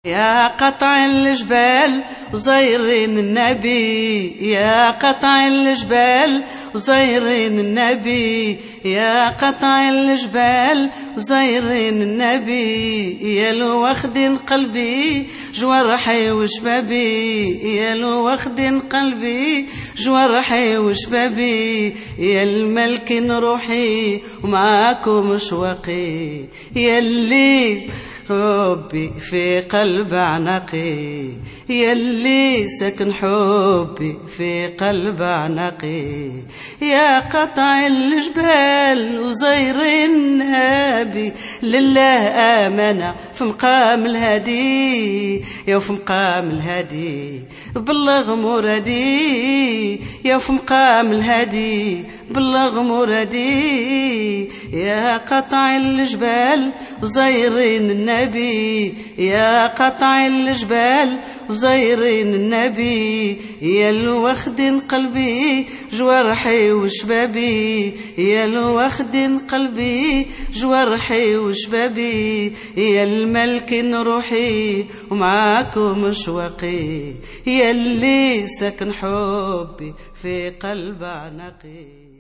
يا قطع الجبال وزيرين النبي يا قطع الجبال وزيرين النبي يا قطع الجبال وزيرين النبي يا لو واخدين قلبي جوارحي وشبابي يا لو واخدين قلبي جوارحي وشبابي يا الملك روحي ومعاكم شواقي يا اللي حبي في قلب عنقي يلي سكن حبي في قلب عنقي يا قطع الجبال وزير النبي لله آمنا في مقام الهدي يا في مقام الهدي بلغ مرادي يا في مقام الهدي بلغ مرادي يا قطع الجبال وزيرين النبي يا قطع الجبال وزيرين النبي يا الوخد قلبي جوارحي وشبابي يا الوخد قلبي جوارحي وشبابي يا الملك روحي ومعاكم شوقي يا اللي سكن حبي في قلب عنقي